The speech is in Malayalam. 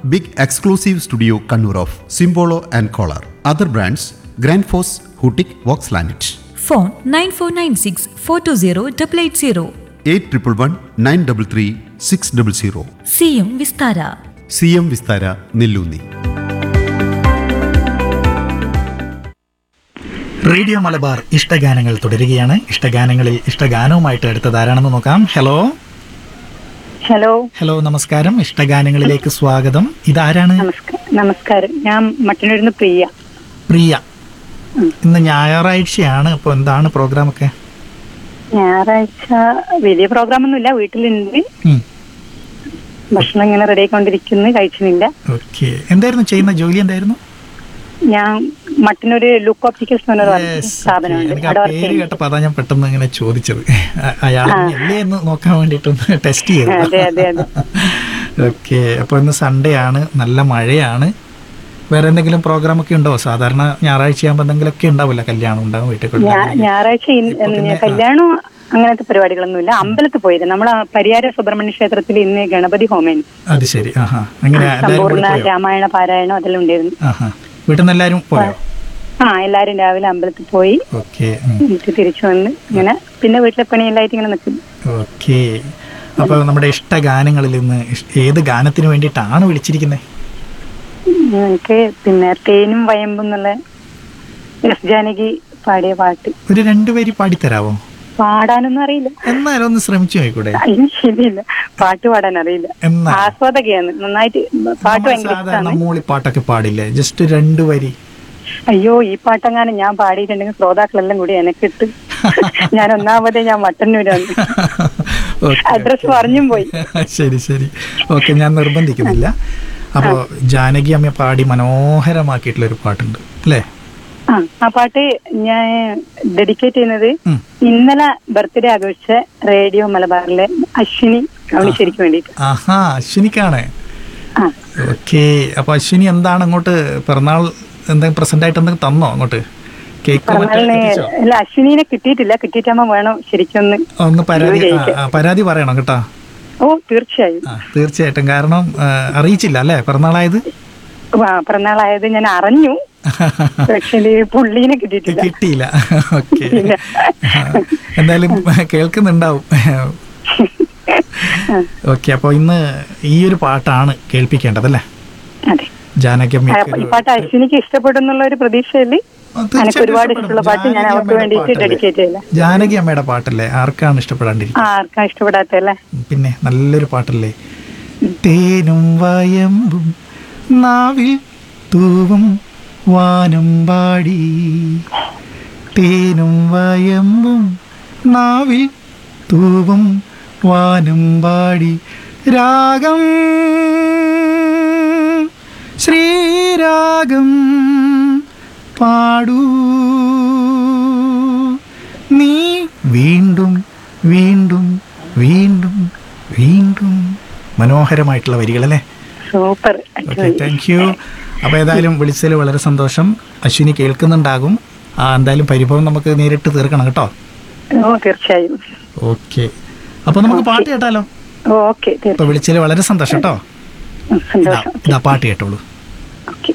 Big exclusive studio Kannur of സിംബോളോ ആൻഡ് കോളർ അതർ ബ്രാൻഡ്സ് ഗ്രാൻഡ് ഫോസ് ഹൂട്ടിക് വോക്സ് ലാനറ്റ് phone nine four nine six four two zero double eight zero eight triple one nine double three six double zero സിയും Vistara C M Vistara Nellunni radio Malabar ഇഷ്ടഗാനങ്ങൾ തുടരുകയാണ് ഇഷ്ടഗാനങ്ങളിൽ ഇഷ്ടഗാനവുമായിട്ട് അടുത്തത് ആരാണെന്ന് നോക്കാം ഹലോ ഹലോ ഹലോ നമസ്കാരം ഇഷ്ടഗാനങ്ങളിലേക്ക് സ്വാഗതം ഇതാരാണ് നമസ്കാരം നമസ്കാരം ഞാൻ മട്ടന്നൂരിന്ന് പ്രിയ പ്രിയ ഇന്ന് ഞായറാഴ്ചയാണ് അപ്പോൾ എന്താണ് പ്രോഗ്രാമൊക്കെ ഞായറാഴ്ച വലിയ പ്രോഗ്രാം ഒന്നുമില്ല വീട്ടിലുണ്ട് ഭക്ഷണം ഇങ്ങനെ റെഡി ആയിക്കൊണ്ടിരിക്കുന്നു കഴിച്ചിട്ടില്ല ഓക്കെ എന്തായിരുന്നു ചെയ്യുന്ന ജോലി എന്തായിരുന്നു ഞാൻ മട്ടന്നൂര് ലുക്ക് ഓപ്റ്റിക്കൽസ് എന്ന് പറഞ്ഞ Yes, okay. സ്ഥാപനമുണ്ട് എനിക്ക് ആ അവിടെ വർക്ക് പേര് ചെയ്യുന്നു കേട്ടപ്പോൾ അതാ ഞാൻ പെട്ടെന്ന് ഇങ്ങനെ ചോദിച്ചത് അ- അയാൾ അല്ലേ എന്ന് നോക്കാൻ വേണ്ടിയിട്ടൊന്ന് ടെസ്റ്റ് അതെ, അതെ, ചെയ്തു അതെ. ഓക്കെ അപ്പോൾ ഇന്ന് സൺഡേ ആണ് നല്ല മഴയാണ് വേറെ എന്തെങ്കിലും പ്രോഗ്രാം ഒക്കെ ഉണ്ടോ സാധാരണ ഞായറാഴ്ച ആകുമ്പോൾ എന്തെങ്കിലുമൊക്കെ ഉണ്ടാവില്ല കല്യാണം ഉണ്ടാവും വീട്ടിൽ ഞാ- കൊണ്ടുവരാൻ. ഞായറാഴ്ച ഇന്ന് ഇപ്പൊ പിന്നെ, ആ. കല്യാണം അങ്ങനത്തെ പരിപാടികളൊന്നുമില്ല അമ്പലത്തിൽ പോയിരുന്നു നമ്മളെ പരിയാര സുബ്രഹ്മണ്യ ക്ഷേത്രത്തിൽ ഇന്ന് ഗണപതി ഹോമേന് അത് ശരി ആഹാ അങ്ങനെ എല്ലാവരും കൂടി സമ്പൂർണ്ണ പോയോ രാമായണ പാരായണം അതെല്ലാം ഉണ്ടായിരുന്നു ആഹാ വീട്ടിൽ നിന്ന് എല്ലാവരും പോയോ ആ എല്ലാരും രാവിലെ അമ്പലത്തിൽ പോയി ഓക്കെ എന്നിട്ട് തിരിച്ചു വന്ന് ഇങ്ങനെ പിന്നെ വീട്ടിലെ പണിയെല്ലായിട്ട് ഇങ്ങനെ നിൽക്കും ഓക്കെ അപ്പോൾ നമ്മുടെ ഇഷ്ട ഗാനങ്ങളിൽ നിന്ന് ഇഷ്- ഏത് ഗാനത്തിന് വേണ്ടിയിട്ടാണ് വിളിച്ചിരിക്കുന്നത് എനിക്ക് പിന്നെ തേനും വയമ്പും എന്നുള്ള എസ് ജാനകി പാടിയ പാട്ട് ഒരു രണ്ടുപേര് പാടിത്തരാവോ പാടാനൊന്നും അറിയില്ല എന്നാലും ഒന്ന് ശ്രമിച്ചു നോക്കൂടെ അതിന് ശരിയില്ല പാട്ട് പാടാൻ അറിയില്ല എന്നാ ആസ്വാദകയാണ് നന്നായിട്ട് പാട്ട് നമ്മൾ ഭയങ്കര സാധാരണ ഇഷ്ടമാണ് മൂളിപ്പാട്ടൊക്കെ പാടില്ലേ ജസ്റ്റ് രണ്ടു വരി അയ്യോ ഈ പാട്ടെങ്ങാനും ഞാൻ പാടിയിട്ടുണ്ടെങ്കിൽ ശ്രോതാക്കളെല്ലാം കൂടി എനക്കിട്ട് ഞാൻ ഒന്നാമതേ ഞാൻ മട്ടന്നൂരാണ് Okay, അഡ്രസ് okay. പറഞ്ഞും പോയി ശരി ശരി ഓക്കെ ഞാൻ നിർബന്ധിക്കുന്നില്ല അപ്പോൾ ജാനകി അമ്മ പാടി മനോഹരമാക്കിയിട്ടുള്ള ഒരു പാട്ടുണ്ട് അല്ലേ ആ ആ പാട്ട് ഞാൻ ഡെഡിക്കേറ്റ് ചെയ്യുന്നത് ഉം. ഇന്നലെ ബർത്ത്ഡേ ആഘോഷിച്ച റേഡിയോ മലബാറിലെ അശ്വിനി കവണിശ്ശേരിക്ക് വേണ്ടിയിട്ട് ആഹാ അശ്വിനിക്കാണ് ആ ഓക്കെ അപ്പൊ അശ്വിനി എന്താണ് അങ്ങോട്ട് പിറന്നാൾ എന്തെങ്കിലും പ്രസന്റ് ആയിട്ട് എന്തെങ്കിലും തന്നോ അങ്ങോട്ട് കേക്ക് പറഞ്ഞാലിന് അല്ല അശ്വിനിനെ കിട്ടിയിട്ടില്ല കിട്ടിയിട്ടാകുമ്പോ വേണം ശരിക്കൊന്ന് ഒന്ന് പരാതി ആ, ജയിക്കാൻ. ആ, പരാതി പറയണം കേട്ടോ ഓ തീർച്ചയായും ആ തീർച്ചയായിട്ടും കാരണം ആ, അറിയിച്ചില്ല അല്ലേ പിറന്നാളായത് ആ, പിറന്നാളായത് ഞാൻ അറിഞ്ഞു പക്ഷേ പുള്ളീനെ കിട്ടിയിട്ടില്ല കിട്ടിയില്ല ഓക്കെ ഇല്ല. എന്തായാലും കേൾക്കുന്നുണ്ടാവും ഓക്കെ അപ്പോൾ ഇന്ന് ഈ ഒരു പാട്ടാണ് കേൾപ്പിക്കേണ്ടതല്ലേ അതെ ജാനകി ആ, അമ്മയ്ക്ക് ഈ ഒരു- പാട്ട് അശ്വിനിക്ക് ഇഷ്ടപ്പെടുന്നുള്ള ഒരു പ്രതീക്ഷയില് ആ, തീർച്ചയായിട്ടും എനിക്ക് ഒരുപാട് ഇഷ്ടപ്പെടും. ഇഷ്ടമുള്ള പാട്ട് ഞാൻ ജാനകി അവർക്ക് അമ്മയുടെ വേണ്ടിയിട്ട് പാട്ടല്ലേ? ഡെഡിക്കേറ്റ് ചെയ്യില്ല ജാനകി അമ്മയുടെ പാട്ടല്ലേ ആർക്കാണ് ഇഷ്ടപ്പെടാണ്ടിരിക്കുക ആ ആർക്കാ ഇഷ്ടപ്പെടാത്തല്ലേ പിന്നെ നല്ലൊരു പാട്ടല്ലേ തേനും വയമ്പും നാവിൽ തൂവും വാനം പാടി തേനും വയമ്പും നാവിൽ തൂവും വാനം പാടി രാഗം ശ്രീരാഗം പാടൂ നീ വീണ്ടും വീണ്ടും വീണ്ടും വീണ്ടും മനോഹരമായിട്ടുള്ള വരികളല്ലേ സൂപ്പർ ഓക്കെ താങ്ക് യു അപ്പോൾ ഏതായാലും വിളിച്ചതിൽ വളരെ സന്തോഷം അശ്വിനി കേൾക്കുന്നുണ്ടാകും ആ എന്തായാലും പരിഭവം നമുക്ക് നേരിട്ട് തീർക്കണം കേട്ടോ ഓ തീർച്ചയായും ഓക്കെ അപ്പോൾ നമുക്ക് പാട്ട് കേട്ടാലോ ഓക്കെ അപ്പോൾ വിളിച്ചതിൽ വളരെ സന്തോഷം കേട്ടോ തീർച്ചയായും ഇതാ സന്തോഷം ഇതാ പാട്ട് കേട്ടോളൂ ഓക്കെ